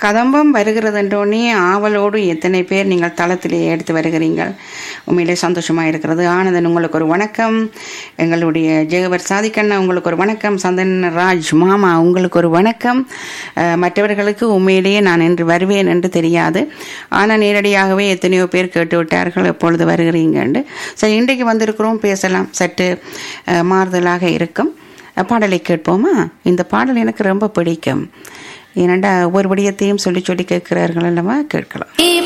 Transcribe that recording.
கதம்பம் வருகிறது என்றோடனே ஆவலோடு எத்தனை பேர் நீங்கள் தளத்திலே எடுத்து வருகிறீர்கள் உண்மையிலே சந்தோஷமாக இருக்கிறது ஆனந்தன் உங்களுக்கு ஒரு வணக்கம் எங்களுடைய ஜெகவர் சாதிக்கண்ணா உங்களுக்கு ஒரு வணக்கம் சந்தன் ராஜ் மாமா உங்களுக்கு ஒரு வணக்கம் அஹ், மற்றவர்களுக்கு உண்மையிலேயே நான் இன்று வருவேன் என்று தெரியாது ஆனால் நேரடியாகவே எத்தனையோ பேர் கேட்டு விட்டார்கள் எப்பொழுது வருகிறீங்கன்னு சரி இன்றைக்கு வந்திருக்கிறோம் பேசலாம் சற்று அஹ், மாறுதலாக இருக்கும் அஹ், பாடலை கேட்போமா இந்த பாடல் எனக்கு ரொம்ப பிடிக்கும் ஏனெண்டா ஒவ்வொரு விடயத்தையும் சொல்லி சொல்லி கேட்கிறார்கள் அல்லவா கேட்கலாம்